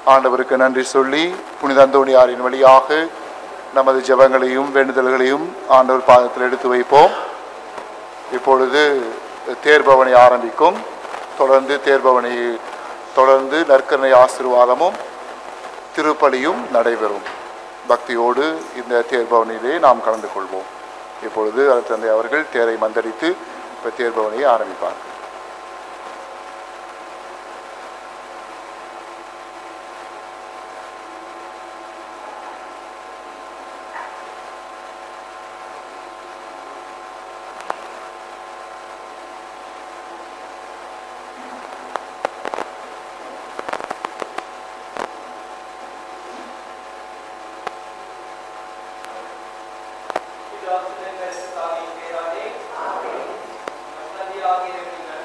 ஆண்டவருக்கு நன்றி சொல்லி புனித அந்தோணியாரின் வழியாக நமது ஜெபங்களையும் வேண்டுதல்களையும் ஆண்டவர் பாதத்தில் எடுத்து வைப்போம் இப்பொழுது தேர்பவனை ஆரம்பிக்கும் தொடர்ந்து தேர்பவனை தொடர்ந்து நற்கரணை ஆசீர்வாதமும் திருப்பலியும் நடைபெறும் பக்தியோடு இந்த தேர்பவனிலே நாம் கலந்து கொள்வோம் இப்பொழுது தந்தை அவர்கள் தேரை மந்தடித்து இப்போ தேர்பவனை ஆரம்பிப்பார்கள் பிதாசுதன் பரிசுத்தாவியின் பெயராலே ஆமென். நற்தந்தையாகிய இறைவனின்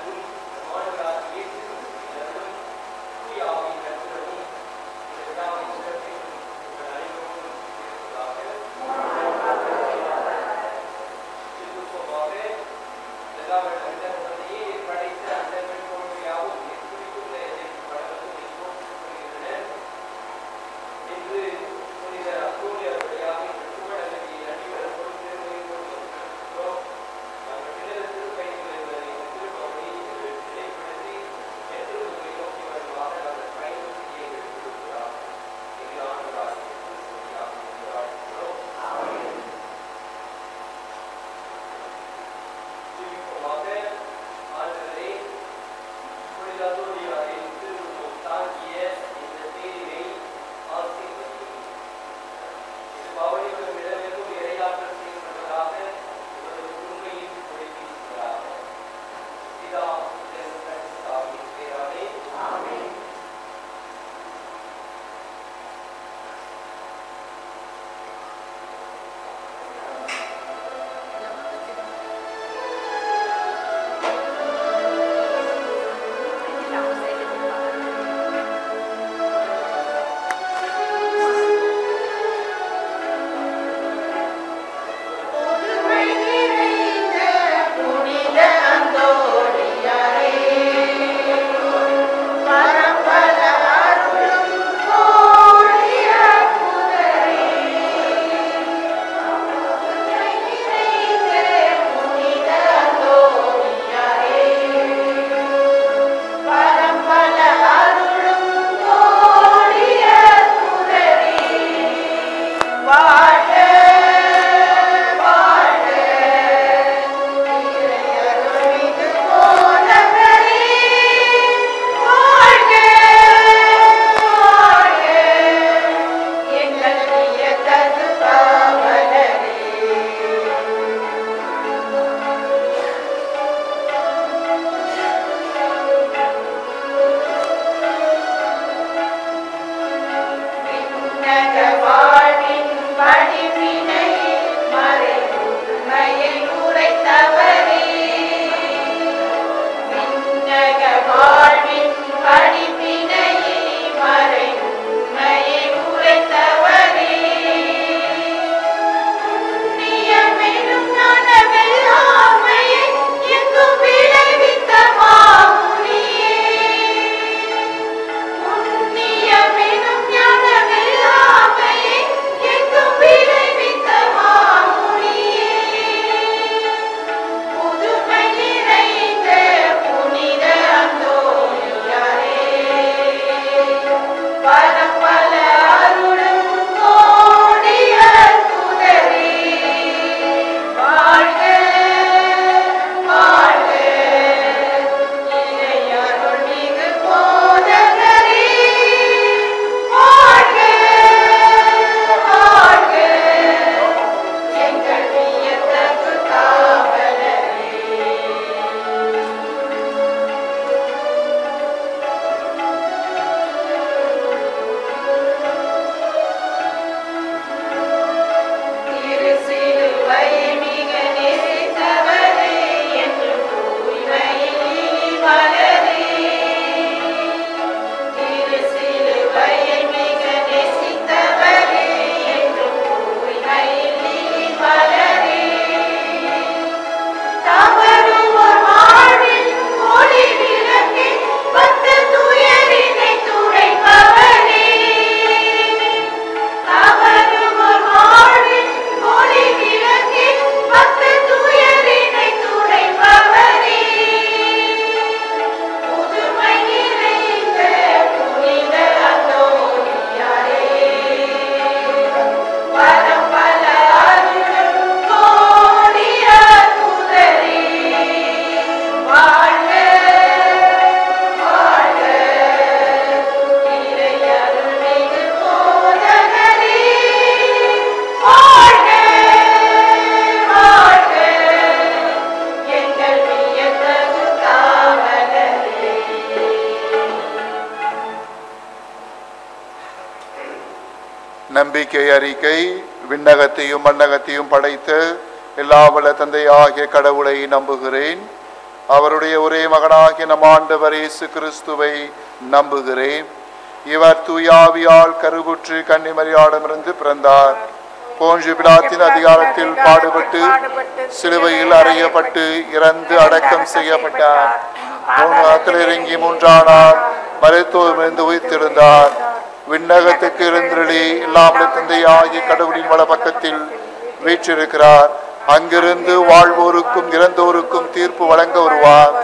நம்பிக்கை அறிக்கை விண்ணகத்தையும் மண்ணகத்தையும் படைத்த எல்லா வல்ல தந்தையாகிய கடவுளை நம்புகிறேன் அவருடைய ஒரே மகனாகிய நம் ஆண்டவர் இயேசு கிறிஸ்துவை நம்புகிறேன் இவர் தூயாவியால் கருவுற்று கன்னிமரியாடமிருந்து பிறந்தார் போன்று பிலாத்தின் அதிகாரத்தில் பாடுபட்டு சிலுவையில் அறையப்பட்டு இறந்து அடக்கம் செய்யப்பட்டார் மூணாத்தில் இறங்கி மூன்றானார் மருத்துவமிருந்து உயிர்த்தெழுந்தார் விண்ணகத்துக்கு இருந்தருளி எல்லாமலை தந்தையாகிய கடவுளின் வல பக்கத்தில் வீற்றிருக்கிறார் அங்கிருந்து வாழ்வோருக்கும் இறந்தோருக்கும் தீர்ப்பு வழங்க வருவார்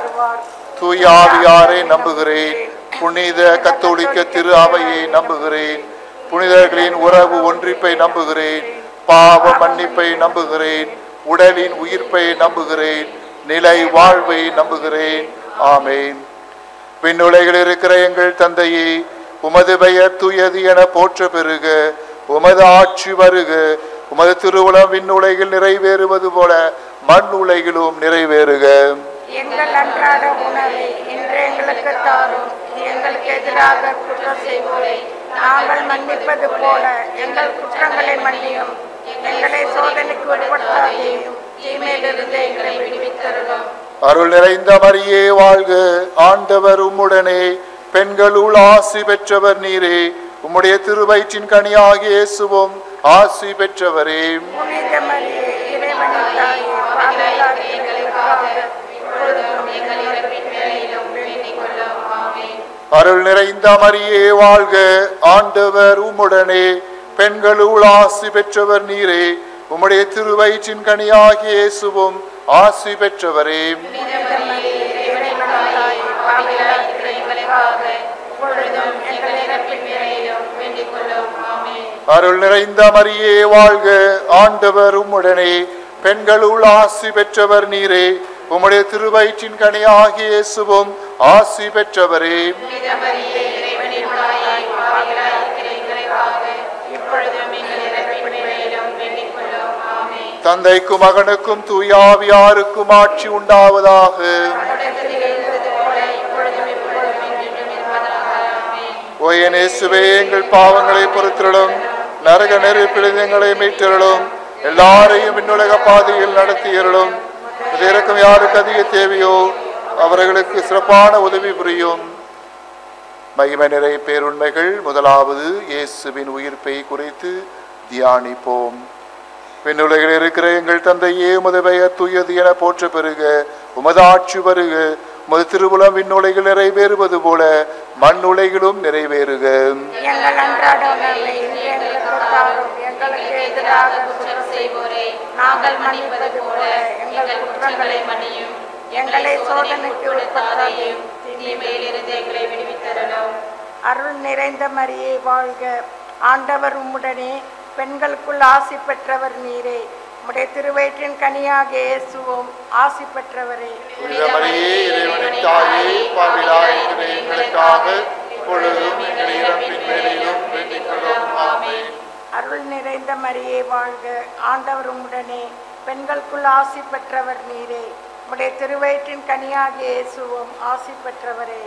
தூய ஆவியாரை நம்புகிறேன் புனித கத்தோலிக்க திரு அவையை நம்புகிறேன் புனிதர்களின் உறவு ஒன்றிப்பை நம்புகிறேன் பாவ மன்னிப்பை நம்புகிறேன் உடலின் உயிர்ப்பை நம்புகிறேன் நிலை வாழ்வை நம்புகிறேன் ஆமேன் விண்ணுலகில் இருக்கிற எங்கள் தந்தையே உமது பெயர் தூயது என போற்ற பெறுக உமது ஆட்சி வருக உமது திருவுளம் விண்ணுலகில் நிறைவேறுவது போல மண் உலகிலும் நிறைவேறுக எங்கள் அன்றாட உணவை இன்று எங்களுக்கு தாரும் எங்களுக்கு எதிராக குற்றம் செய்வோரை நாங்கள் மன்னிப்பது போல எங்கள் குற்றங்களை மன்னியும் எங்களை சோதனைக்கு உட்படுத்தாதேயும் தீமையிலிருந்து எங்களை விடுவித்தருளும் அருள் நிறைந்த மரியே வாழ்க ஆண்டவர் உம்முடனே பெண்களுள் ஆசி பெற்றவர் நீரே உம்முடைய திருவயிற்றின் கனியாகிய இயேசுவும் ஆசி பெற்றவரே புனித மரியே இறைவனின் தாயே பாவிகளாகிய எங்களுக்காக இப்பொழுதும் எங்கள் இறப்பின் வேளையிலும் வேண்டிக் கொள்ளும் ஆமென் அருள் நிறைந்த மரியே வாழ்க ஆண்டவர் உம்முடனே பெண்களுள் ஆசி பெற்றவர் நீரே உம்முடைய திருவயிற்றின் கனியாகிய இயேசுவும் ஆசி பெற்றவரே புனித மரியே இறைவனின் தாயே பாவிகளாகிய எங்களுக்காக இப்பொழுதும் எங்கள் இறப்பின் வேளையிலும் வேண்டிக் கொள்ளும் ஆமென் அருள் நிறைந்த மரியே வாழ்க ஆண்டவர் உம்முடனே பெண்களுள் ஆசி பெற்றவர் நீரே உம்முடைய திருவயிற்றின் கனியாகிய இயேசுவும் ஆசி பெற்றவரே புனித மரியே இறைவனின் தாயே பாவிகளாகிய எங்களுக்காக இப்பொழுதும் எங்கள் இறப்பின் வேளையிலும் வேண்டிக் கொள்ளும் ஆமென் தந்தைக்கும் மகனுக்கும் தூயாவியாருக்கும் ஆட்சி உண்டாவதாக தொடக்கத்தில் இருந்தது போல இப்பொழுதும் இப்பொழுதும் என்றென்றும் இருப்பதாக ஆமென் ஓயனேசுவே எங்கள் பாவங்களை பொறுத்திரளும் நரக நெருப்பிலிருந்து எங்களை மீட்டருளும் எல்லாரையும் விண்ணுலக பாதையில் நடத்தியருளும் இது இறக்கம் யாருக்கு அதிக தேவையோ அவர்களுக்கு சிறப்பான உதவி புரியும் மகிமை நிறை பேருண்மைகள் முதலாவது இயேசுவின் உயிர்ப்பை குறித்து தியானிப்போம் விண்ணுலகில் இருக்கிற எங்கள் தந்தையே உமது பெயர் தூயது என போற்ற பெறுக உமது ஆட்சி வருக உமது திருவுளம் விண்ணுலகில் நிறைவேறுவது போல மண் உலகிலும் நிறைவேறுக எங்கள் அன்றாட உணவை இன்று எங்களுக்கு தாரும் எங்களுக்கு எதிராக குற்றம் செய்வோரை நாங்கள் மன்னிப்பது போல எங்கள் குற்றங்களை மன்னியும் எங்களை சோதனைக்கு உட்படுத்தாதையும் தீமையிலிருந்து எங்களை விடுவித்தரணும் அருள் நிறைந்த மரியே வாழ்க ஆண்டவர் உம்முடனே பெண்களுக்குள் ஆசி பெற்றவர் நீரே உம்முடைய திருவயிற்றின் கனியாக இயேசுவும் ஆசி பெற்றவரே புனித மரியே இறைவனின் தாயே பாவிலாயிருக்கிற எங்களுக்காக இப்பொழுதும் எங்கள் இறப்பின் வேலையிலும் வேண்டிக் கொள்ளும் ஆமென் அருள் நிறைந்த மரியே வாழ்க ஆண்டவர் உம்முடனே பெண்களுக்குள் ஆசி பெற்றவர் நீரே உம்முடைய திருவயிற்றின் கனியாகிய இயேசுவும் ஆசி பெற்றவரே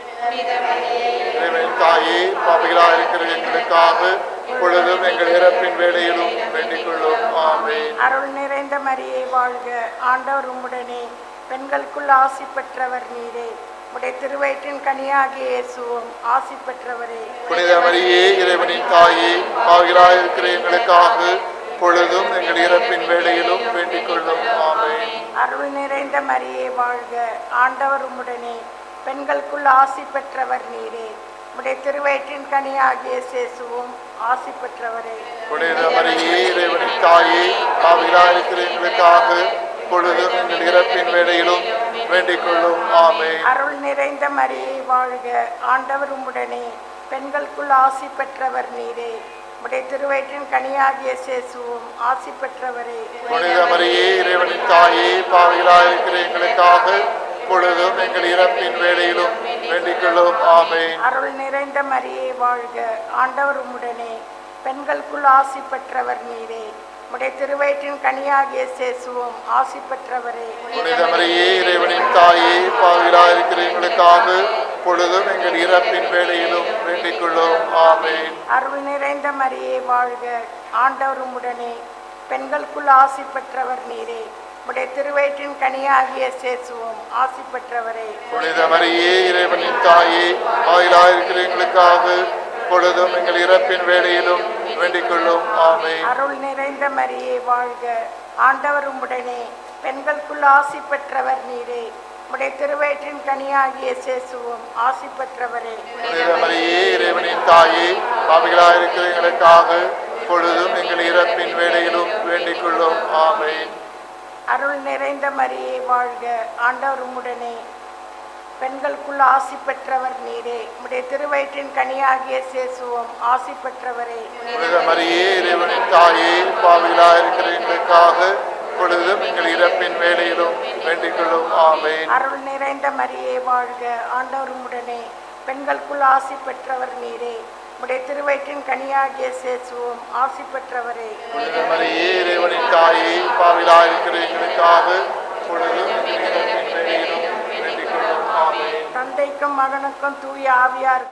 இறைவனின் தாயே பாவிகளாயிருக்கிற எங்களுக்காக இப்பொழுதும் எங்கள் இறப்பின் வேலையிலும் வேண்டிக் கொள்ளும் ஆமென் அருள் நிறைந்த மரியே வாழ்க ஆண்டவர் உம்முடனே பெண்களுக்குள் ஆசி பெற்றவர் நீரே உம்முடைய திருவயிற்றின் கனியாகிய இயேசுவும் ஆசி பெற்றவரே புனித மரியே இறைவனின் தாயே பாவிகளாயிருக்கிற எங்களுக்காக இப்பொழுதும் எங்கள் இறப்பின் வேலையிலும் வேண்டிக் கொள்ளும் ஆமென் அருள் நிறைந்த மரியே வாழ்க ஆண்டவர் உம்முடனே பெண்களுக்குள் ஆசி பெற்றவர் நீரே உம்முடைய திருவயிற்றின் கனியாகிய இயேசுவும் ஆசி பெற்றவரே புனித மரியே இறைவனின் தாயே பாவிகளாயிருக்கிற எங்களுக்காக இப்பொழுதும் எங்கள் இறப்பின் வேலையிலும் வேண்டிக் கொள்ளும் ஆமென் அருள் நிறைந்த மரியே வாழ்க ஆண்டவர் உம்முடனே பெண்களுக்குள் ஆசி பெற்றவர் நீரே உம்முடைய திருவயிற்றின் கனியாகிய சேசுவும் ஆசி பெற்றவரே புனித மரியே இறைவனின் தாயே பாவிகளாயிருக்கிற எங்களுக்காக இப்பொழுதும் எங்கள் இறப்பின் வேலையிலும் வேண்டிக் கொள்ளும் ஆமென் அருள் நிறைந்த மரியே வாழ்க ஆண்டவர் உம்முடனே பெண்களுக்குள் ஆசி பெற்றவர் நீரே உம்முடைய திருவயிற்றின் கனியாகிய சேசுவும் ஆசி பெற்றவரே புனித மரியே இறைவனின் தாயே பாவிகளாயிருக்கிற எங்களுக்காக இப்பொழுதும் எங்கள் இறப்பின் வேலையிலும் வேண்டிக் கொள்ளும் ஆமென் அருள் நிறைந்த மரியே வாழ்க ஆண்டவர் உம்முடனே பெண்களுக்குள் ஆசி பெற்றவர் நீரே உடைய திருவயிற்றின் கனியாகிய சேசுவோம் ஆசி பெற்றவரே புனித மரியே இறைவனின் தாயே ஆயிலாயிருக்கிற எங்களுக்காக பொழுதும் எங்கள் இறப்பின் வேளையிலும் வேண்டிக் கொள்ளும் ஆமென் அருள் நிறைந்த மரியே வாழ்க ஆண்டவர் உம்முடனே பெண்களுக்குள் ஆசி பெற்றவர் நீரே உடைய திருவயிற்றின் கனியாகிய சேசுவோம் ஆசி பெற்றவரே புனித மரியே இறைவனின் தாயே பாவிகளாயிருக்கிற எங்களுக்காக பொழுதும் எங்கள் இறப்பின் வேளையிலும் வேண்டிக் கொள்ளும் ஆமென் அருள் நிறைந்த மரியே வாழ்க ஆண்டவர் உம்முடனே பெண்களுக்குள் ஆசி பெற்றவர் நீரே உடைய திருவயிற்றின் கனியாகிய சேசுவோம் ஆசி பெற்றவரே புனித மரியே இறைவனின் தாயே பாவிகளாயிருக்கிற எங்களுக்காக பொழுதும் எங்கள் இறப்பின் வேளையிலும் வேண்டிக் கொள்ளும் ஆமென் அருள் நிறைந்த மரியே வாழ்க ஆண்டவர் உம்முடனே பெண்களுக்குள் ஆசி பெற்றவர் நீரே உடைய திருவயிற்றின் கனியாகிய சேசுவோம் ஆசி பெற்றவரே புனித மரியே இறைவனின் தாயே பாவிகளாயிருக்கிற எங்களுக்காக பொழுதும் எங்கள் இறப்பின் வேளையிலும் வேண்டிக் கொள்ளும் ஆமென் தந்தைக்கும் மகனுக்கும் தூய ஆவியார்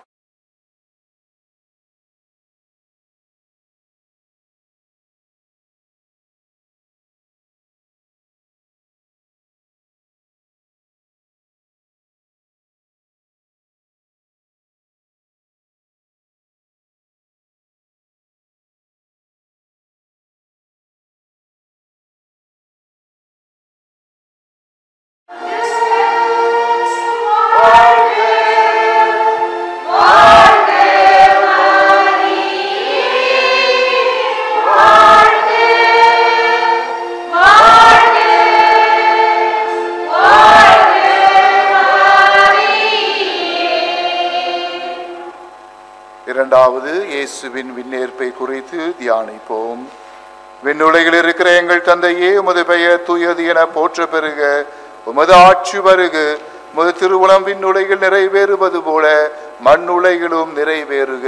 இரண்டாவது இயேசுவின் விண்ணேற்பை குறித்து தியானிப்போம் விண்ணுலகில் இருக்கிற எங்கள் தந்தையே உமது பெயர் தூயது என போற்ற பெறுக உமது ஆட்சி வருக உமது திருவுளம் விண்ணுலகில் நிறைவேறுவது போல மண்ணுலகிலும் நிறைவேறுக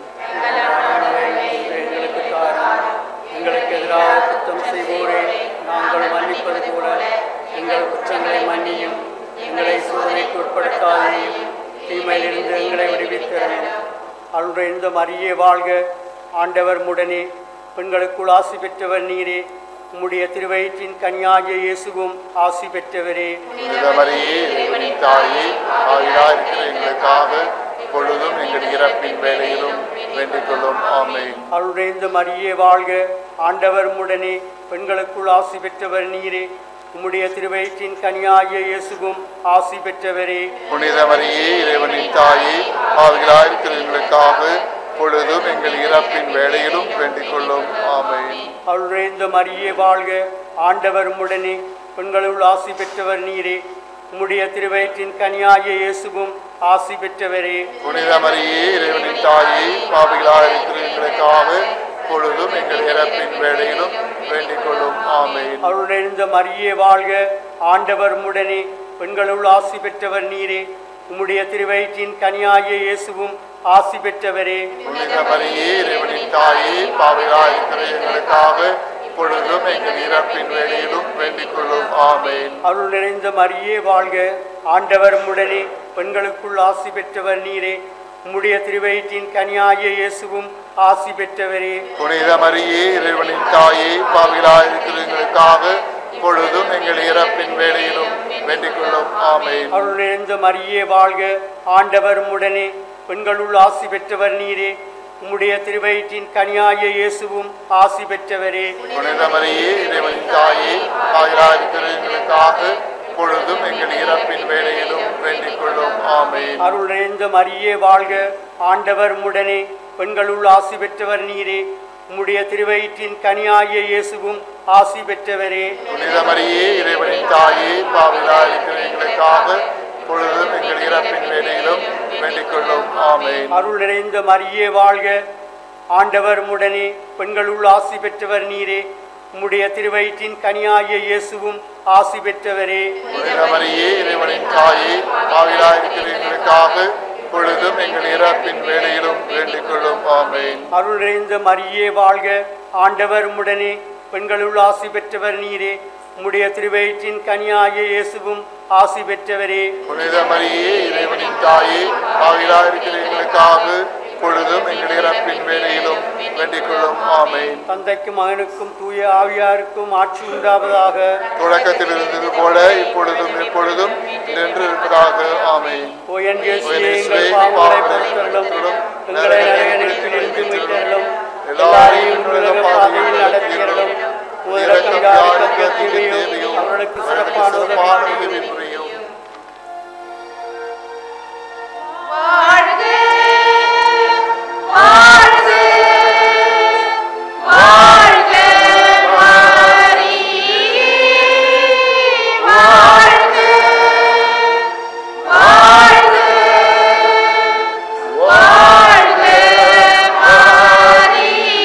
எங்களுக்கு தாரும் எங்களுக்கு எதிராக குற்றம் செய்வோரே நாங்கள் மன்னிப்பது போல எங்கள் குற்றங்களை மன்னியும் எங்களை சோதனைக்கு உட்படுத்தாதையும் தீமையிலிருந்து எங்களை விடுவித்தரும் அருள்ந்த மரியே வாழ்க ஆண்டவர் முடனே பெண்களுக்குள் ஆசி பெற்றவர் நீரே உம்முடைய திருவயிற்றின் கன்னியாகிய இயேசுவும் ஆசி பெற்றவரே புனித மரியே இறைவனின் தாயே ஆயிலாயிருக்கிற எங்களுக்காக பொழுதும் எங்கள் இறப்பின் வேலையிலும் வேண்டிக் கொள்ளும் ஆமென் அருள்ந்த மரியே வாழ்க ஆண்டவர் முடனே பெண்களுக்குள் ஆசி பெற்றவர் நீரே உம்முடைய திருவயிற்றின் கனியாகிய இயேசுவும் ஆசி பெற்றவரே புனித மரியே இறைவனின் தாயே ஆவிகளாயிருக்கிற எங்களுக்காக பொழுதும் எங்கள் இறப்பின் வேலையிலும் வேண்டிக் கொள்ளும் ஆமென் அருள்ந்த மரியே வாழ்க ஆண்டவர் முடனே பெண்களுள் ஆசி பெற்றவர் நீரே உம்முடைய திருவயிற்றின் கனியாகிய இயேசுவும் ஆசி பெற்றவரே புனித மரியே இறைவனின் தாயே பாவிகளாயிருக்கிற எங்களுக்காக பொழுதும் எங்கள் இறப்பின் வேலையிலும் வேண்டிக் கொள்ளும் ஆமென் அருள்ந்த மரியே வாழ்க ஆண்டவர் முடனே பெண்களுள் ஆசி பெற்றவர் நீரே உம்முடைய திருவயிற்றின் கனியாகிய இயேசுவும் ஆசி பெற்றவரே புனித மரியே இறைவனின் தாயே பாவிகளாயிருக்கிற எங்களுக்காக பொழுதும் எங்கள் இறப்பின் வேலையிலும் வேண்டிக் கொள்ளும் ஆமென் அருள் நிறைந்த மரியே வாழ்க ஆண்டவர் முடனே பெண்களுக்குள் ஆசி பெற்றவர் நீரே உம்முடைய திருவயிற்றின் கனியாகிய இயேசுவும் ஆசி பெற்றவரே புனித மரியே இறைவனின் தாயே பாவிகளாயிருக்கிற எங்களுக்காக பொழுதும் எங்கள் இறப்பின் வேலையிலும் வேண்டிக் கொள்ளும் ஆமென் அருள் நிறைந்த மரியே வாழ்க ஆண்டவர் முடனே பெண்களுள் ஆசி பெற்றவர் நீரே உம்முடைய திருவயிற்றின் கனியாகிய இயேசுவும் ஆசி பெற்றவரே புனித மரியே இறைவனின் தாயே பாவிகளாயிருக்கிற எங்களுக்காக பொழுதும் எங்கள் இறப்பின் வேலையிலும் வேண்டிக் கொள்ளும் ஆமென் அருள் நிறைந்த மரியே வாழ்க ஆண்டவர் முடனே பெண்களுள் ஆசி பெற்றவர் நீரே உம்முடைய திருவயிற்றின் கனியாகிய இயேசுவும் ஆசி பெற்றவரே புனித மரியே இறைவனின் தாயே பாவிகளாயிருக்கிற எங்களுக்காக பொழுதும் எங்கள் இறப்பின் வேலையிலும் வேண்டிக் கொள்ளும் ஆமென் அருள் நிறைந்த மரியே வாழ்க ஆண்டவர் முடனே பெண்களுள் ஆசி பெற்றவர் நீரே உம்முடைய திருவயிற்றின் கனியாகிய இயேசுவும் ஆசி பெற்றவரே புனித மரியே இறைவனின் தாயே பாவிகளாயிருக்கிற எங்களுக்காக பொழுதும் எங்கள் இறப்பின் வேலையிலும் வேண்டிக் கொள்ளும் ஆமென் அருள் நிறைந்த மரியே வாழ்க ஆண்டவர் முடனே பெண்களுள் ஆசி பெற்றவர் நீரே உம்முடைய திருவயிற்றின் கனியாகிய இயேசுவும் ஆசி பெற்றவரே புனித மரியே இறைவனின் தாயே பாவிகளாயிருக்கிற எங்களுக்காக இப்பொழுதும் எங்கள் இறப்பின் வேலையிலும் வேண்டிக் கொள்ளும் ஆமென் தந்தைக்கும் மகனுக்கும் தூய ஆவியாருக்கும் ஆட்சி உண்டாவதாக தொடக்கத்தில் இருந்தது போல இப்பொழுதும் எப்பொழுதும் நின்று இருப்பதாக ஆமென் ஓ என் இயேசுவே, ஓ என் இயேசுவே, எங்கள் பாவங்களை பாவங்களை பொறுத்தருளும் பொறுத்தருளும். எங்களை நரக நெருப்பிலிருந்து மீட்டருளும் எல்லாரையும் எல்லாரையும் உலக பாதையில் நடத்தியருளும் உலகம் யாருக்கு தேவையோ அவர்களுக்கு சிறப்பான உதவி உதவி புரியும். புரியும் வாழ்க வாழ்க வாழ்க மாரி வாழ்க வாழ்க வாழ்க மாரி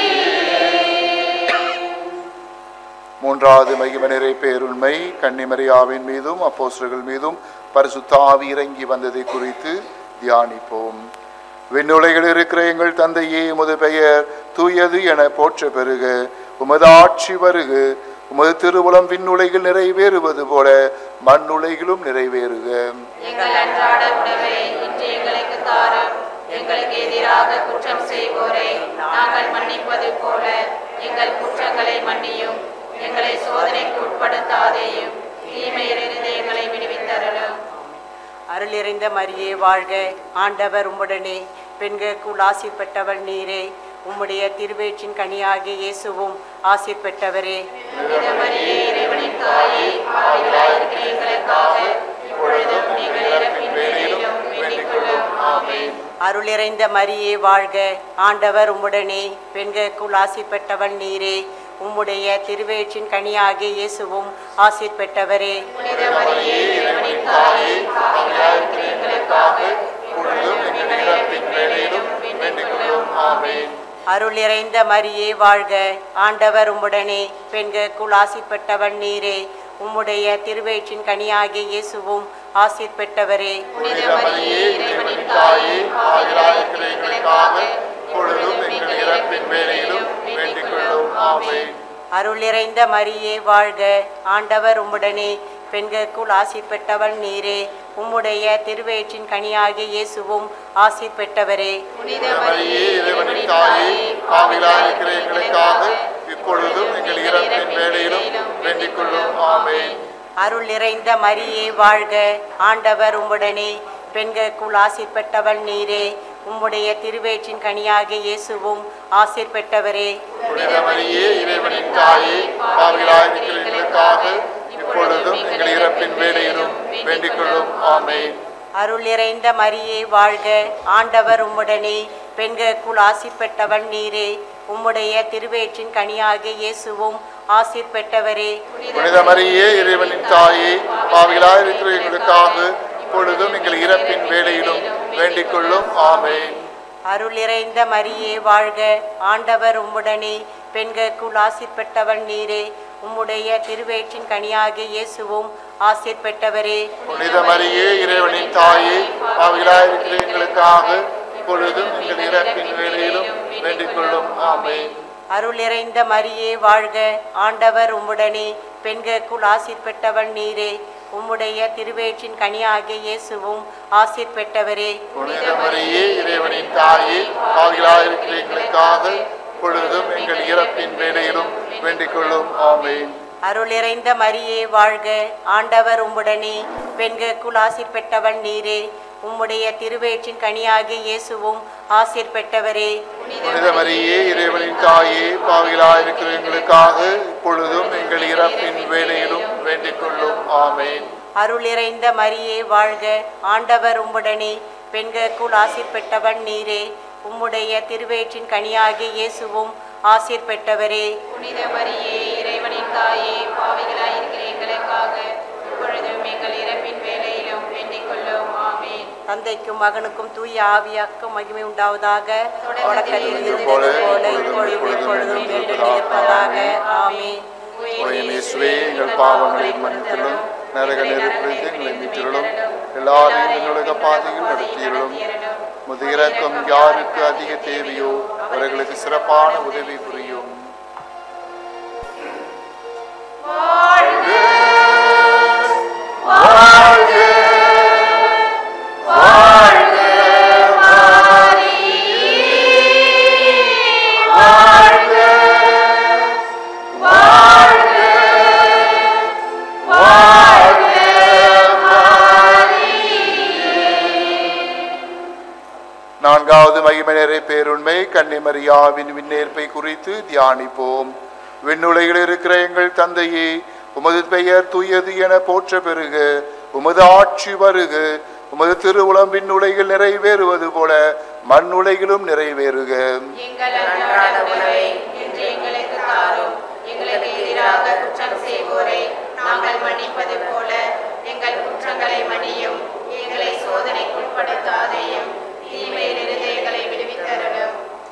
மூன்றாவது மகிமனிறை பேருண்மை கன்னிமரியாவின் மீதும் அப்போஸ்தலர்கள் மீதும் பரிசுத்த ஆவி இறங்கி வந்ததை குறித்து தியானிப்போம் விண்ணுலகில் இருக்கிற எங்கள் தந்தையே உமது பெயர் தூயது என போற்ற பெருக உமது ஆட்சி வருக உமது திருவுளம் விண்ணுலகில் நிறைவேறுவது போல மண்ணுலகிலும் நிறைவேறுக எங்கள் அன்றாட உணவை இன்று எங்களுக்கு தாரும் எங்களுக்கு எதிராக குற்றம் செய்வோரை நாங்கள் மன்னிப்பது போல எங்கள் குற்றங்களை மன்னியும் எங்களை சோதனைக்கு உட்படுத்தாதேயும் தீமையிலிருந்து எங்களை விடுவித்தருளும் அருளிறைந்த மரியே வாழ்க ஆண்டவர் உம்முடனே பெண்களுக்குள் ஆசீர் பெற்றவள் நீரே உம்முடைய திருவேற்றின் கனியாகிய இயேசுவும் ஆசீர் பெற்றவரே புனித மரியே இறைவனின் தாயே பாவிகளாயிருக்கிற எங்களுக்காக இப்பொழுதும் எங்கள் இறப்பின் வேளையிலும் வேண்டிக் கொள்ளும் ஆமென் அருளிறைந்த மரியே வாழ்க ஆண்டவர் உம்முடனே பெண்களுக்குள் ஆசீர் பெற்றவள் நீரே உம்முடைய திருவேற்றின் கனியாகிய இயேசுவும் ஆசீர் பெற்றவரே புனித மரியே இறைவனின் தாயே பாவிகளாயிருக்கிற எங்களுக்காக இப்பொழுதும் எங்கள் இறப்பின் வேளையிலும் வேண்டிக் கொள்ளும் ஆமென் அருளிறைந்த மரியே வாழ்க ஆண்டவர் உம்முடனே பெண்களுக்குள் ஆசீர் பெற்றவள் நீரே உம்முடைய திருவேற்றின் கனியாகிய இயேசுவும் ஆசீர் பெற்றவரே புனித மரியே இறைவனின் தாயே பாவிகளாயிருக்கிற எங்களுக்காக இப்பொழுதும் எங்கள் இறப்பின் வேளையிலும் வேண்டிக் கொள்ளும் ஆமென் அருளிறைந்த மரியே வாழ்க ஆண்டவர் உம்முடனே பெண்களுக்குள் ஆசீர் பெற்றவள் நீரே உம்முடைய திருவயிற்றின் கனியாகிய இயேசுவும் ஆசீர் பெற்றவரே புனித மரியே இறைவனின் தாயே பாவிகளாயிருக்கிற எங்களுக்காக இப்பொழுதும் எங்கள் இறப்பின் வேளையிலும் வேண்டிக் கொள்ளும் ஆமென் அருள் நிறைந்த மரியே வாழ்க ஆண்டவர் உம்முடனே பெண்களுக்குள் ஆசீர் பெற்றவள் நீரே உம்முடைய திருவேற்றின் கனியாகிய இயேசுவும் ஆசீர் பெற்றவரே புனித மரியே இறைவனின் தாயே பாவிகளாயிருக்கிற எங்களுக்காக இப்பொழுதும் எங்கள் இறப்பின் வேளையிலும் வேண்டிக் கொள்ளும் ஆமென் அருள் நிறைந்த மரியே வாழ்க ஆண்டவர் உம்முடனே பெண்களுக்குள் ஆசீர் பெற்றவள் நீரே உம்முடைய திருவேற்றின் கனியாகிய இயேசுவும் ஆசீர் பெற்றவரே புனித மரியே இறைவனின் தாயே பாவிகளாயிருக்கிற எங்களுக்காக இப்பொழுதும் எங்கள் இறப்பின் வேளையிலும் வேண்டிக் கொள்ளும் ஆமென் அருள் நிறைந்த மரியே வாழ்க ஆண்டவர் உம்முடனே பெண்களுக்குள் ஆசீர் பெற்றவள் நீரே உம்முடைய திருவேற்றின் கனியாகிய இயேசுவும் ஆசீர் பெற்றவரே புனித மரியே இறைவனின் தாயே பாவிகளாயிருக்கிற எங்களுக்காக இப்பொழுதும் எங்கள் இறப்பின் வேளையிலும் வேண்டிக் கொள்ளும் ஆமென் அருள் நிறைந்த மரியே வாழ்க ஆண்டவர் உம்முடனே பெண்களுக்குள் ஆசீர் பெற்றவள் நீரே உம்முடைய திருவேற்றின் கனியாகிய இயேசுவும் ஆசீர் பெற்றவரே புனித மரியே இறைவனின் தாயே பாவிகளாயிருக்கிற எங்களுக்காக இப்பொழுதும் எங்கள் இறப்பின் வேளையிலும் வேண்டிக் கொள்ளும் ஆமென் அருள் நிறைந்த மரியே வாழ்க ஆண்டவர் உம்முடனே பெண்களுக்குள் ஆசீர் பெற்றவள் நீரே உம்முடைய திருவேற்றின் கனியாகிய இயேசுவும் ஆசீர் பெற்றவரே புனித மரியே இறைவனின் தாயே பாவிகளாயிருக்கிற எங்களுக்காக இப்பொழுதும் எங்கள் இறப்பின் வேளையிலும் வேண்டிக் கொள்ளும் ஆமென் அருள் நிறைந்த மரியே வாழ்க ஆண்டவர் உம்முடனே பெண்களுக்குள் ஆசீர் பெற்றவள் நீரே உம்முடைய திருவேற்றின் கனியாகிய இயேசுவும் ஆசீர் பெற்றவரே புனித மரியே இறைவனின் தாயே பாவிகளாயிருக்கிற எங்களுக்காக இப்பொழுதும் எங்கள் இறப்பின் வேளையிலும் வேண்டிக் கொள்ளும் ஆமென் தந்தைக்கும் மகனுக்கும் தூய ஆவியாக்கும் மகிமை உண்டாவதாக தொடக்கத்தில் இருந்தது இருந்தது போல, போல இப்பொழுதும் இப்பொழுதும் எப்பொழுதும் எப்பொழுதும் என்று இருப்பதாக. இருப்பதாக ஆமென் ஓயம் இயேசுவே எங்கள் பாவங்களை மன்னித்தலும் நரக நெருப்பிலிருந்து எங்களை மீட்டிருளும் எல்லாரையும் என்னுலக பாதையில் நடத்தியிருளும் முது இரக்கம் யாருக்கு அதிக தேவையோ அவர்களுக்கு சிறப்பான உதவி புரியும் வாழ்க மாரியே மகிமனரை பேருண்மை கன்னிமரியாவின் விண்ணேற்பை குறித்து தியானிப்போம் விண்ணுலகில் இருக்கிற எங்கள் தந்தையே உமது பெயர் தூயது என போற்ற பெறுக உமது ஆட்சி வருக உமது திருவுளம் விண்ணுலகில் நிறைவேறுவது போல மண்ணுலகிலும் நிறைவேறுக எங்கள் அன்றாட உணவை இன்று எங்களுக்கு தாரும் எங்களுக்கு எதிராக குற்றம் செய்வோரை நாங்கள் மன்னிப்பது போல எங்கள் குற்றங்களை மன்னியும் எங்களை சோதனைக்குட்படுத்தாதேயும் தீமையிலிருந்து எங்களை விடுவித்தருளும்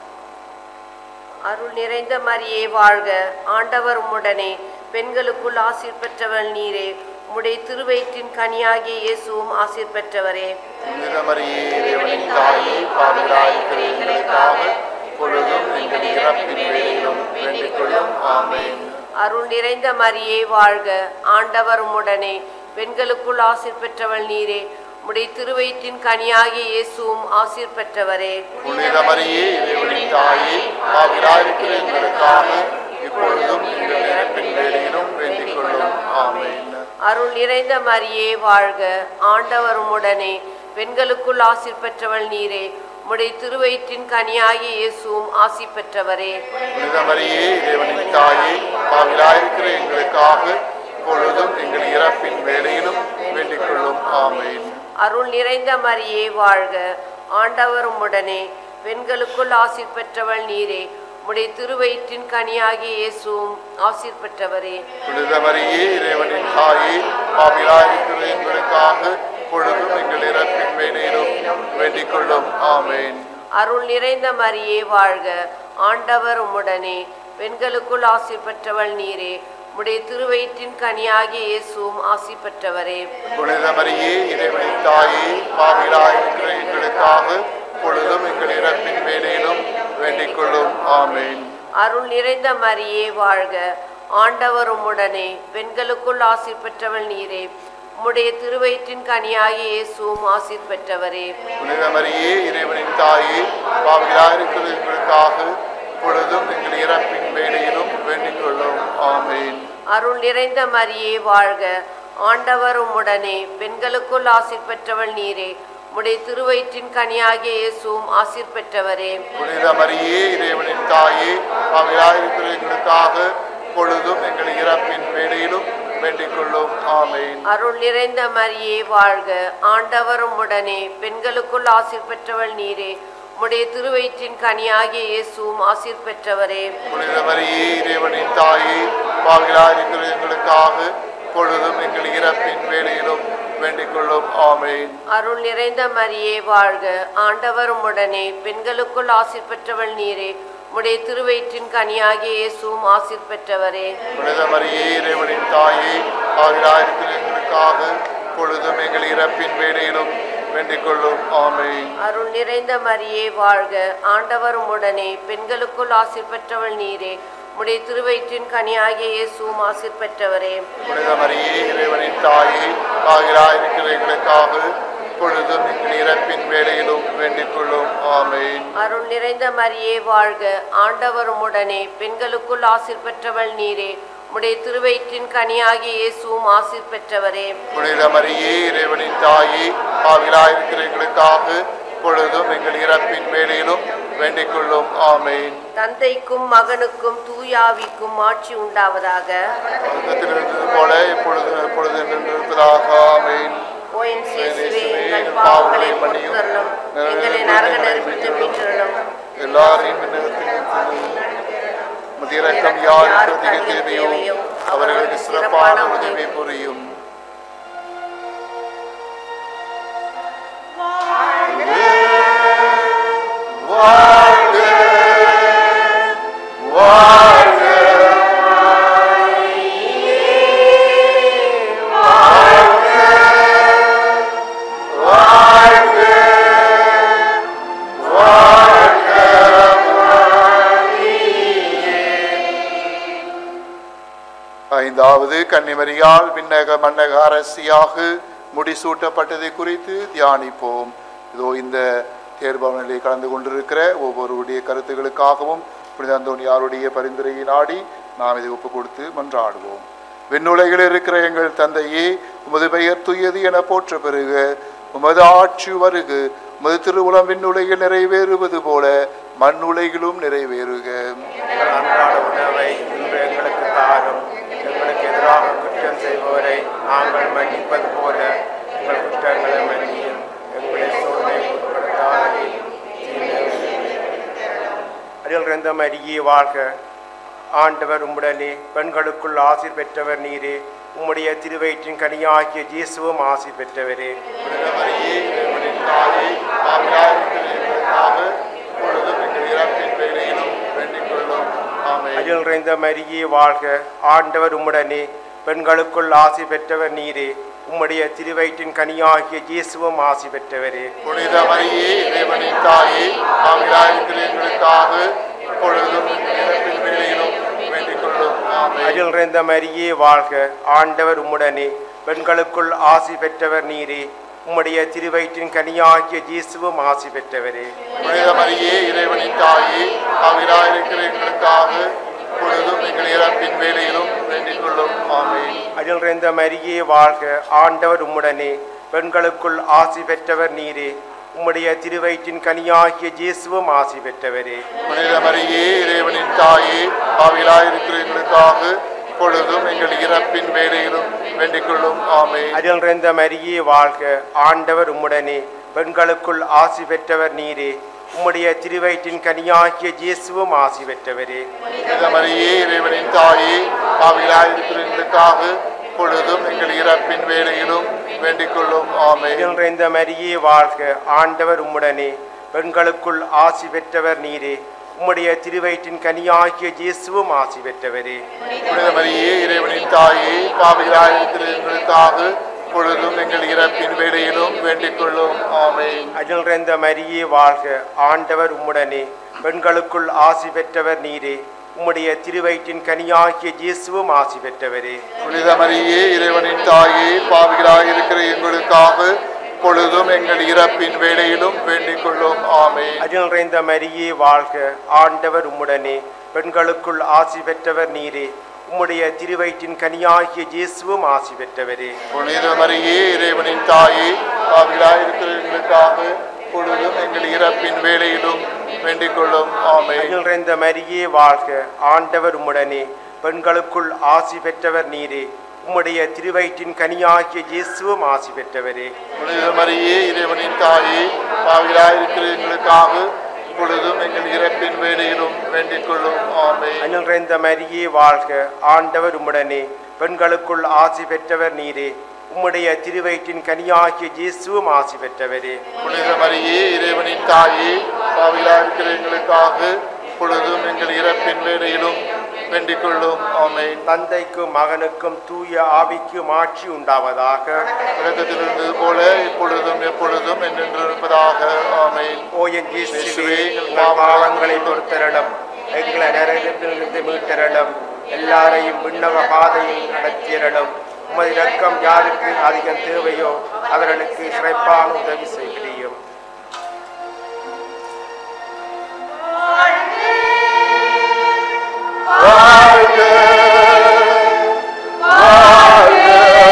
அருள் நிறைந்த மரியே வாழ்க ஆண்டவர் உம்முடனே பெண்களுக்குள் ஆசீர் பெற்றவள் நீரே உம்முடைய திருவயிற்றின் கனியாகிய இயேசுவும் ஆசீர் பெற்றவரே புனித மரியே இறைவனின் தாயே பாவிகளாயிருக்கிற எங்களுக்காக இப்பொழுதும் எங்கள் இறப்பின் வேளையிலும் வேண்டிக் கொள்ளும் ஆமென் அருள் நிறைந்த மரியே வாழ்க ஆண்டவர் உம்முடனே பெண்களுக்குள் ஆசீர் பெற்றவள் நீரே உம்முடைய திருவயிற்றின் கனியாகிய இயேசுவும் ஆசீர் பெற்றவரே புனித மரியே இறைவனின் தாயே பாவிகளாயிருக்கிற எங்களுக்காக இப்பொழுதும் எங்கள் இறப்பின் வேளையிலும் வேண்டிக் கொள்ளும் ஆமென் அருள் நிறைந்த மரியே வாழ்க ஆண்டவர் உம்முடனே பெண்களுக்குள் ஆசீர் பெற்றவள் நீரே உம்முடைய திருவயிற்றின் கனியாகிய இயேசுவும் ஆசி பெற்றவரே புனித மரியே இறைவனின் தாயே பாவிகளாயிருக்கிற எங்களுக்காக இப்பொழுதும் எங்கள் இறப்பின் வேளையிலும் வேண்டிக் கொள்ளும் ஆமென் அருள் நிறைந்த மரியே வாழ்க ஆண்டவர் உம்முடனே பெண்களுக்குள் ஆசீர் பெற்றவள் நீரே உம்முடைய திருவயிற்றின் கனியாகிய இயேசுவும் ஆசீர் பெற்றவரே புனித மரியே இறைவனின் தாயே பாவிகளாயிருக்கிற எங்களுக்காக இப்பொழுதும் எங்கள் இறப்பின் வேளையிலும் வேண்டிக் கொள்ளும் ஆமென் அருள் நிறைந்த மரியே வாழ்க ஆண்டவர் உம்முடனே பெண்களுக்குள் ஆசீர் பெற்றவள் நீரே உம்முடைய திருவயிற்றின் கனியாகிய இயேசுவும் ஆசி பெற்றவரே புனித மரியே இறைவனின் தாயே பாவிகளாயிருக்கிற எங்களுக்காக இப்பொழுதும் எங்கள் இறப்பின் வேளையிலும் வேண்டிக் கொள்ளும் ஆமென் அருள் நிறைந்த மரியே வாழ்க ஆண்டவர் உம்முடனே பெண்களுக்குள் ஆசீர் பெற்றவள் நீரே உம்முடைய திருவயிற்றின் கனியாகிய இயேசுவும் ஆசீர் பெற்றவரே புனித மரியே இறைவனின் தாயே பாவிகளாயிருக்கிற எங்களுக்காக இப்பொழுதும் எங்கள் இறப்பின் வேளையிலும் வேண்டிக் கொள்ளும் ஆமென் அருள் நிறைந்த மரியே வாழ்க ஆண்டவர் உம்முடனே பெண்களுக்குள் ஆசீர் பெற்றவள் நீரே உம்முடைய திருவயிற்றின் கனியாகிய இயேசுவும் ஆசீர் பெற்றவரே புனித மரியே இறைவனின் தாயே பாவிகளாயிருக்கிற எங்களுக்காக இப்பொழுதும் எங்கள் இறப்பின் வேளையிலும் வேண்டிக் கொள்ளும் ஆமென் அருள் நிறைந்த மரியே வாழ்க ஆண்டவர் உம்முடனே பெண்களுக்குள் ஆசீர் பெற்றவள் நீரே உம்முடைய திருவயிற்றின் கனியாகிய இயேசுவும் ஆசீர் பெற்றவரே புனித மரியே இறைவனின் தாயே பாவிகளாயிருக்கிற எங்களுக்காக இப்பொழுதும் எங்கள் இறப்பின் வேளையிலும் வேண்டிக் கொள்ளும் ஆமென் அருள் நிறைந்த மரியே வாழ்க ஆண்டவர் உம்முடனே பெண்களுக்குள் ஆசீர் பெற்றவள் நீரே உம்முடைய திருவயிற்றின் கனியாகிய இயேசுவும் ஆசீர் பெற்றவரே புனித மரியே இறைவனின் தாயே பாவிகளாயிருக்கிற எங்களுக்காக இப்பொழுதும் எங்கள் இறப்பின் வேளையிலும் வேண்டிக் கொள்ளும் ஆமென் அருள் நிறைந்த மரியே வாழ்க ஆண்டவர் உம்முடனே பெண்களுக்குள் ஆசீர் பெற்றவள் நீரே உம்முடைய திருவயிற்றின் கனியாகிய இயேசுவும் ஆசீர் பெற்றவரே புனித மரியே இறைவனின் தாயே பாவிகளாயிருக்கிற எங்களுக்காக இப்பொழுதும் எங்கள் இறப்பின் வேளையிலும் வேண்டிக் கொள்ளும் ஆமென் அருள் நிறைந்த மரியே வாழ்க ஆண்டவர் உம்முடனே பெண்களுக்குள் ஆசீர் பெற்றவள் நீரே உம்முடைய திருவயிற்றின் கனியாகிய இயேசுவும் ஆசீர் பெற்றவரே புனித மரியே இறைவனின் தாயே பாவிகளாயிருக்கிற எங்களுக்காக இப்பொழுதும் எங்கள் இறப்பின் வேளையிலும் வேண்டிக் கொள்ளும் ஆமென் தந்தைக்கும் மகனுக்கும் தூயாவிக்கும் ஆட்சி உண்டாவதாக தொடக்கத்தில் இருந்தது போல இப்பொழுது எப்பொழுது நின்றிருப்பதாக ஆமென் ஓ என் இயேசுவே எங்கள் பாவங்களை பொறுத்தருளும் எங்களை நரக நெருப்பிட்டு மீட்டருளும் எல்லாரையும் முதிரக்கம் யாருக்கு அதிக தேவையோ அவர்களுக்கு சிறப்பான உதவி புரியும் வாழ்க வாழ்க ஐந்தாவது கன்னிமரியால் விண்ணக மன்னக அரசியாக முடிசூட்டப்பட்டதை குறித்து தியானிப்போம் இதோ இந்த தேர்பவனிலே கலந்து கொண்டிருக்கிற ஒவ்வொருவருடைய கருத்துகளுக்காகவும் புனித அந்தோனியாருடைய பரிந்துரையை நாடி நாம் இதை ஒப்பு கொடுத்து மன்றாடுவோம் விண்ணுலகில் இருக்கிற எங்கள் தந்தையே உமது பெயர் துயது என போற்ற பெறுக உமது ஆட்சி வருக முது திருவுளம் விண்ணுலகில் நிறைவேறுவது போல மண்ணுலகிலும் நிறைவேறுக எங்கள் அன்றாட உணவை இன்று எங்களுக்கு தாரும் எங்களுக்கு எதிராக குற்றம் செய்வோரை நாங்கள் மன்னிப்பது போல எங்கள் குற்றங்களை மன்னியும் எங்களை சோதனை உட்படுத்தாதையும் அடில் கிரந்த மரியே வாழ்க ஆண்டவர் உம்முடனே பெண்களுக்குள் ஆசீர் பெற்றவர் நீரே உம்முடைய திருவயிற்றின் கனியாகிய ஜேசுவும் ஆசீர் பெற்றவரே புனித மரியே, இறைவனின் தாயே, பாவிகளாயிருக்கிற எங்களுக்காக இப்பொழுதும் எங்கள் இறப்பின் வேளையிலும் வேண்டிக் கொள்ளும். ஆமென். அடில் நிறைந்த மரியே வாழ்க ஆண்டவர் உம்முடனே பெண்களுக்குள் ஆசி பெற்றவர் நீரே உம்முடைய திருவயிற்றின் கனியாகிய இயேசுவும் ஆசி பெற்றவரே புனித மரியே இறைவனின் தாயே பாவிகளாயிருக்கிற எங்களுக்காக இப்பொழுதும் எங்கள் இறப்பின் வேளையிலும் வேண்டிக் கொள்ளும். ஆமென். அடில் நிறைந்த மரியே வாழ்க ஆண்டவர் உம்முடனே பெண்களுக்குள் ஆசி பெற்றவர் நீரே உம்முடைய திருவயிற்றின் கனியாகிய இயேசுவும் ஆசி பெற்றவரே புனித மரியே இறைவனின் தாயே பாவிகளாயிருக்கிற எங்களுக்காக இப்பொழுதும் எங்கள் இறப்பின் வேளையிலும் வேண்டிக் கொள்ளும். ஆமென். அடில் நிறைந்த மரியே வாழ்க ஆண்டவர் உம்முடனே பெண்களுக்குள் ஆசி பெற்றவர் நீரே உம்முடைய திருவயிற்றின் கனியாகிய இயேசுவும் ஆசி பெற்றவரே புனித மரியே இறைவனின் தாயே பாவிகளாயிருக்கிற எங்களுக்காக இப்பொழுதும் எங்கள் இறப்பின் வேளையிலும் வேண்டிக் கொள்ளும். ஆமென். அருள் நிறைந்த மரியே வாழ்க ஆண்டவர் உம்முடனே பெண்களுக்குள் ஆசி பெற்றவர் நீரே உம்முடைய திருவயிற்றின் கனியாகிய இயேசுவும் ஆசி பெற்றவரே புனித மரியே இறைவனின் தாயே பாவிகளாயிருக்கிற எங்களுக்காக இப்பொழுதும் எங்கள் இறப்பின் வேளையிலும் வேண்டிக் கொள்ளும். ஆமென். அருள் நிறைந்த மரியே வாழ்க ஆண்டவர் உம்முடனே பெண்களுக்குள் ஆசி பெற்றவர் நீரே உம்முடைய திருவயிற்றின் கனியாகிய இயேசுவும் ஆசி பெற்றவரே புனித மரியே இறைவனின் தாயே பாவிகளாயிருக்கிற எங்களுக்காக இப்பொழுதும் எங்கள் இறப்பின் வேளையிலும் வேண்டிக் கொள்ளும். ஆமென். அருள் நிறைந்த மரியே வாழ்க ஆண்டவர் உம்முடனே பெண்களுக்குள் ஆசி பெற்றவர் நீரே உம்முடைய திருவயிற்றின் கனியாகிய இயேசுவும் ஆசி பெற்றவரே புனித மரியே இறைவனின் தாயே பாவிகளாயிருக்கிற எங்களுக்காக இப்பொழுதும் எங்கள் இறப்பின் வேளையிலும் வேண்டிக் கொள்ளும். ஆமென். அருள் நிறைந்த மரியே வாழ்க ஆண்டவர் உம்முடனே பெண்களுக்குள் ஆசி பெற்றவர் நீரே உம்முடைய திருவயிற்றின் கனியாகிய இயேசுவும் ஆசி பெற்றவரே புனித மரியே இறைவனின் தாயே பாவிகளாயிருக்கிற எங்களுக்காக இப்பொழுதும் எங்கள் இறப்பின் வேளையிலும் வேண்டிக் கொள்ளும். ஆமென். அருள் நிறைந்த மரியே வாழ்க ஆண்டவர் உம்முடனே பெண்களுக்குள் ஆசி பெற்றவர் நீரே உம்முடைய திருவயிற்றின் கனியாகிய இயேசுவும் ஆசி பெற்றவரே புனித மரியே இறைவனின் தாயே பாவிகளாயிருக்கிற எங்களுக்காக இப்பொழுதும் எங்கள் இறப்பின் வேளையிலும் வேண்டிக் கொள்ளும். ஆமென். அருள் நிறைந்த மரியே வாழ்க ஆண்டவர் உம்முடனே பெண்களுக்குள் ஆசி பெற்றவர் நீரே உம்முடைய திருவயிற்றின் கனியாகிய இயேசுவும் ஆசி பெற்றவரே புனித மரியே இறைவனின் தாயே பாவிகளாயிருக்கிற எங்களுக்காக இப்பொழுதும் எங்கள் இறப்பின் வேளையிலும் வேண்டிக் கொள்ளும். ஆமென். தந்தைக்கும் மகனுக்கும் தூய ஆவிக்கும் ஆட்சி உண்டாவதாக தொடக்கத்தில் இருந்தது போல இப்பொழுதும் எப்பொழுதும் என்றென்று இருப்பதாக. ஆமென். ஓ என் இயேசுவே எங்கள் பாவங்களை பொறுத்தரலும் எங்களை நரகத்திலிருந்து மீட்டரலும் எல்லாரையும் விண்ணக பாதையில் நடத்தியரலும் உமது இரக்கம் யாருக்கு அதிகம் தேவையோ அவர்களுக்கு சிறப்பான உதவி செய்கிறீயும் வாழ்க வாழ்க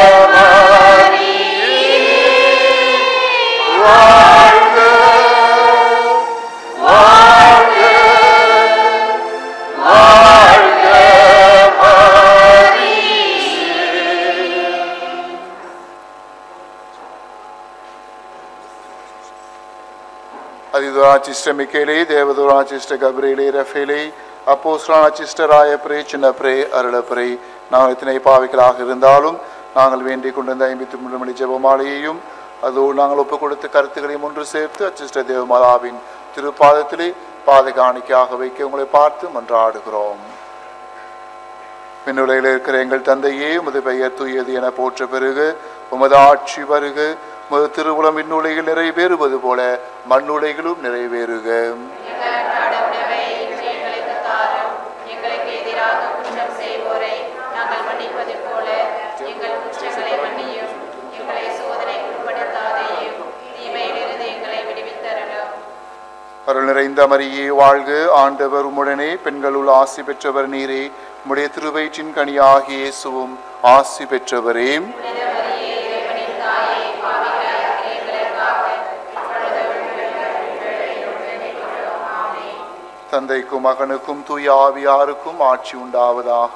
மரியே வாழ்க வாழ்க வாழ்க மரியே அதிதுராச்சிஷ்ட மிக்கேலே தேவதுராச்சிஷ்ட கபிரேலே ரஃபேலே அப்போஸ்தலனாச்சிஷ்டராய பிரே சின்ன பிரே அருள பிரே நாங்கள் இத்தனை பாவிகளாக இருந்தாலும் நாங்கள் வேண்டிக் கொண்டிருந்த ஐம்பத்தி மூன்று மணி ஜெபமாலையையும் அதோடு நாங்கள் ஒப்புக் கொடுத்த கருத்துக்களையும் ஒன்று சேர்த்து அச்சிஷ்ட தேவமாதாவின் திருப்பாதத்திலே பாதகாணிக்காக வைக்க உங்களை பார்த்து மன்றாடுகிறோம் விண்ணுலகில் இருக்கிற எங்கள் தந்தையே உமது பெயர் தூயது என போற்ற பெருகு உமது ஆட்சி வருக உமது திருவுளம் விண்ணுலகில் நிறைவேறுவது போல மண்ணுலகிலும் நிறைவேறுக எங்கள் அன்றாட உணவை இன்று எங்களுக்கு தாரும் எங்களுக்கு எதிராக குற்றம் செய்வோரை நாங்கள் மன்னிப்பது போல எங்கள் குற்றங்களை மன்னியும் எங்களை சோதனைக்கு உட்படுத்தாதையும் தீமையிலிருந்து எங்களை விடுவித்தரணும் அருள் நிறைந்த மரியே வாழ்க ஆண்டவர் உம்முடனே பெண்களுள் ஆசி பெற்றவர் நீரே உம்முடைய திருவயிற்றின் கனியாகிய இயேசுவும் ஆசி பெற்றவரே புனித மரியே இறைவனின் தாயே பாவிகளாயிருக்கிற எங்களுக்காக இப்பொழுதும் எங்கள் தந்தைக்கும் மகனுக்கும் தூய ஆவியாருக்கும் ஆட்சி உண்டாவதாக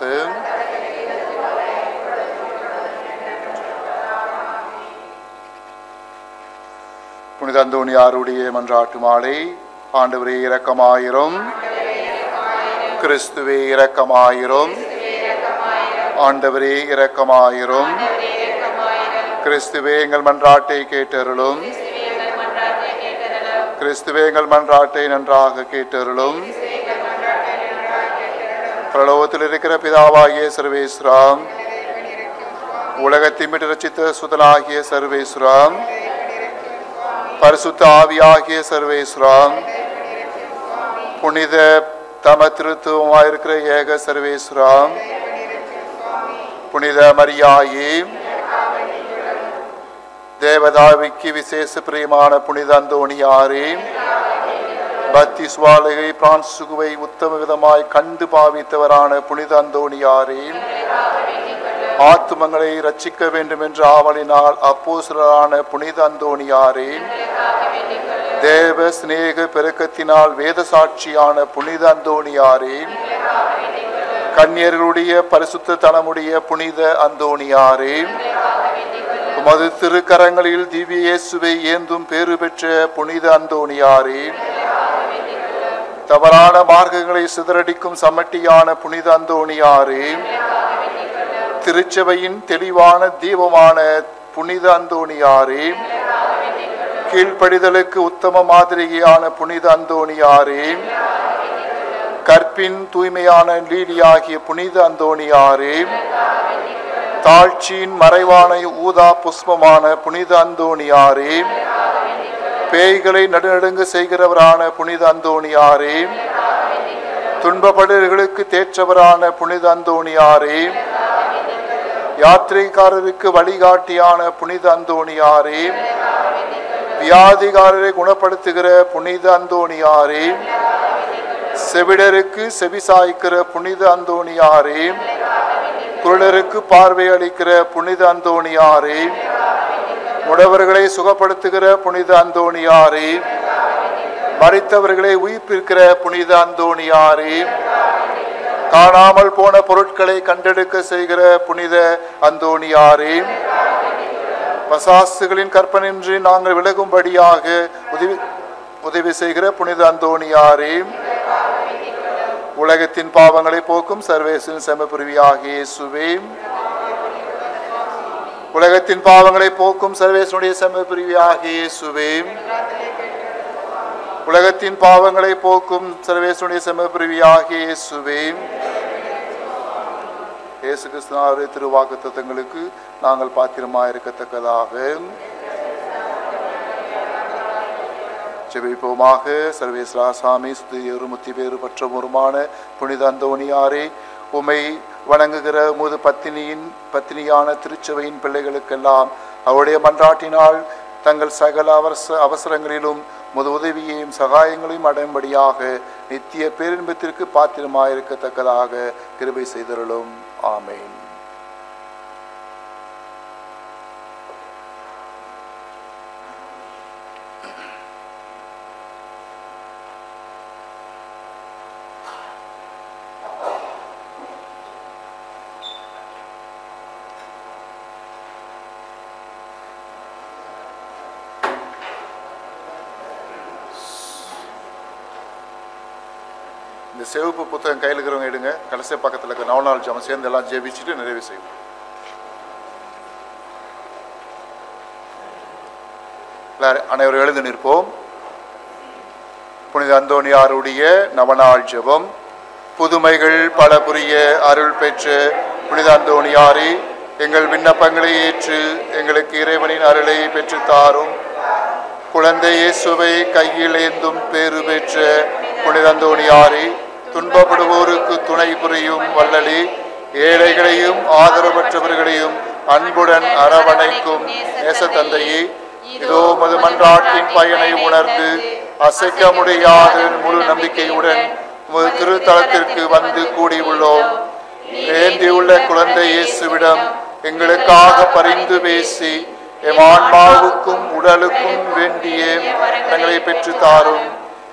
புனித அந்தோணியாருடைய மன்றாட்டு மாலை ஆண்டவரே இரக்கமாயிரும் கிறிஸ்துவே இரக்கமாயிரும் ஆண்டவரே இரக்கமாயிரும் கிறிஸ்துவே எங்கள் மன்றாட்டை கேட்டருளும் கிறிஸ்துவே எங்கள் மன்றாட்டை நன்றாக கேட்டருளும் பிரலோகத்தில் இருக்கிற பிதாவாகிய சர்வேஸ்வராம் உலகத்தை மீட்டு ரச்சித்த சுதனாகிய சர்வேஸ்வராம் பரிசுத்த ஆவியாகிய சர்வேஸ்வராம் புனித தம திருத்துவமாயிருக்கிற ஏக சர்வேஸ்வராம் புனித மரியாயே தேவதாவிக்கு விசேஷ பிரியமான புனித அந்தோணியாரே பக்தி சுவாலையை பிரான்சுகுவை உத்தம விதமாய் கண்டு பாவித்தவரான புனித அந்தோணியாரே ஆத்துமங்களை ரட்சிக்க வேண்டும் என்ற ஆவலினால் அப்போஸ்தலரான புனித அந்தோணியாரே தேவ சிநேக பெருக்கத்தினால் வேத சாட்சியான புனித அந்தோணியாரே கன்னியர்களுடைய பரிசுத்த தனமுடைய புனித அந்தோணியாரே உமது திருக்கரங்களில் திவ்ய இயேசுவை ஏந்தும் பேறு பெற்ற புனித அந்தோணியாரே தவறான மார்க்கங்களை சிதறடிக்கும் சமட்டியான புனித அந்தோணியாரே திருச்சபையின் தெளிவான தீபமான புனித அந்தோணியாரே கீழ்ப்படிதலுக்கு உத்தம மாதிரியான புனித அந்தோணியாரே கற்பின் தூய்மையான லீலியாகிய புனித அந்தோணியாரே தாழ்ச்சியின் மறைவான ஊதா புஷ்பமான புனித அந்தோணியாரே பேய்களை நடுநடுங்க செய்கிறவரான புனித அந்தோணியாரே துன்பப்படுகளுக்கு தேற்றவரான புனித அந்தோணியாரே யாத்திரைக்காரருக்கு வழிகாட்டியான புனித அந்தோணியாரே வியாதிகாரரை குணப்படுத்துகிற புனித அந்தோணியாரே செவிடருக்கு செவிசாய்க்கிற புனித அந்தோணியாரே குருடருக்கு பார்வை அளிக்கிற புனித அந்தோணியாரே முடவர்களை சுகப்படுத்துகிற புனித அந்தோணியாரே மறித்தவர்களை உயிர்ப்பிக்கிற புனித அந்தோணியாரே காணாமல் போன பொருட்களை கண்டெடுக்க செய்கிற புனித அந்தோணியாரே வசாசுகளின் கற்பனின்றி நாங்கள் விலகும்படியாக உதவி உதவி செய்கிற புனித அந்தோணியாரே உலகத்தின் பாவங்களை போக்கும் சர்வேசின் செமப்பிரிவியாகிய இயேசுவே உலகத்தின் பாவங்களை போக்கும் சர்வேசனுடைய செமப்பிரிவியாகிய இயேசுவே உலகத்தின் பாவங்களை போக்கும் சர்வேசனுடைய செமப்பிரிவியாகிய இயேசுவே இயேசு கிருஷ்ணாவுடைய திருவாக்கு தத்தங்களுக்கு நாங்கள் பாத்திரமாயிருக்கத்தக்கதாக ஜெபிப்போமாக சர்வேஸ்வரா சாமி ஸ்துதியரும் முத்தி பேறு பற்றமுருமான புனித அந்தோணியாரே உமை வணங்குகிற முது பத்தினியின் பத்தினியான திருச்சபையின் பிள்ளைகளுக்கெல்லாம் அவருடைய மன்றாட்டினால் தங்கள் சகல அவச அவசரங்களிலும் முது உதவியையும் சகாயங்களையும் அடையும்படியாக நித்திய பேரின்பத்திற்கு பாத்திரமாயிருக்கத்தக்கதாக கிருபை செய்தருளும் ஆமேன் இந்த சிவப்பு புத்தகம் கையில் இருக்கிறவங்க எடுங்க கடைசி பக்கத்தில் இருக்க நவநாள் ஜாமம் சேர்ந்து எல்லாம் ஜெபிச்சுட்டு நிறைவு செய்வோம் எல்லாரும் அனைவரும் எழுந்து நிற்போம் புனித அந்தோணியாருடைய நவநாள் ஜெபம் புதுமைகள் பல புரிய அருள் பெற்ற புனித அந்தோணியாரே எங்கள் விண்ணப்பங்களை ஏற்று எங்களுக்கு இறைவனின் அருளை பெற்றுத் தாரும் குழந்தை இயேசுவை கையில் ஏந்தும் பேறு பெற்ற புனித அந்தோணியாரே துன்பப்படுவோருக்கு துணை புரியும் வள்ளலே ஏழைகளையும் ஆதரவற்றவர்களையும் அன்புடன் அரவணைக்கும் நேசத்தந்தையே இதோ மது மன்றாட்டின் பயனை உணர்ந்து அசைக்க முடியாத முழு நம்பிக்கையுடன் உமது திருத்தலத்திற்கு வந்து கூடியுள்ளோம் வேண்டியுள்ள குழந்தை இயேசுவிடம் எங்களுக்காக பரிந்து பேசி எம் ஆன்மாவுக்கும் உடலுக்கும் வேண்டிய வரங்களை பெற்று தாரும்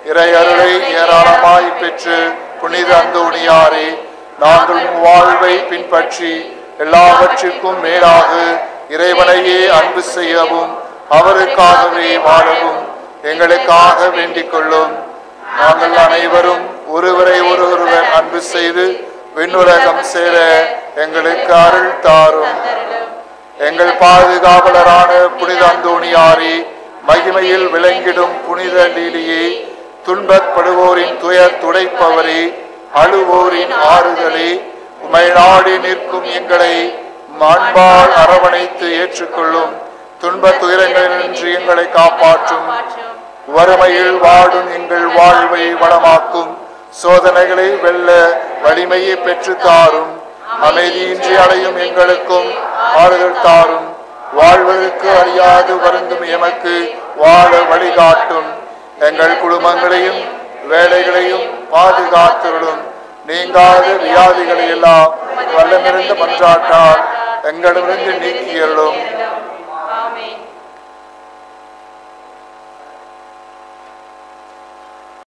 இறை அருளை ஏராளமாய் பெற்று புனித அந்தோணியாரே நாங்கள் உம் வாழ்வை பின்பற்றி எல்லாவற்றிற்கும் மேலாக இறைவனையே அன்பு செய்யவும் அவருக்காகவே வாழவும் எங்களுக்காக வேண்டிக் கொள்ளும் நாங்கள் அனைவரும் ஒருவரை ஒருவர் அன்பு செய்து விண்ணுலகம் சேர எங்களுக்கு அருள் தாரும் எங்கள் பாதுகாவலரான புனித அந்தோணியாரே மகிமையில் விளங்கிடும் புனித லீலியே துன்பப்படுவோரின் துயர் துடைப்பவரே அழுவோரின் ஆறுதலே உமை நாடி நிற்கும் எங்களை மாண்பால் அரவணைத்து ஏற்றுக்கொள்ளும் துன்ப துயரங்களினின்று எங்களை காப்பாற்றும் வறுமையில் வாடும் எங்கள் வாழ்வை வளமாக்கும் சோதனைகளை வெல்ல வலிமையை பெற்று தாரும் அமைதியின்றி அடையும் எங்களுக்கும் ஆறுதல் தாரும் வாழ்வதற்கு அறியாது வருந்தும் எமக்கு வாழ வழிகாட்டும் எங்கள் குடும்பங்களையும் வேலைகளையும் பாதுகாத்துவிடும் நீங்காத வியாதிகளை எல்லாம் வல்லமிருந்த மன்றாட்டால் எங்களிடமிருந்து நீக்கியருளும்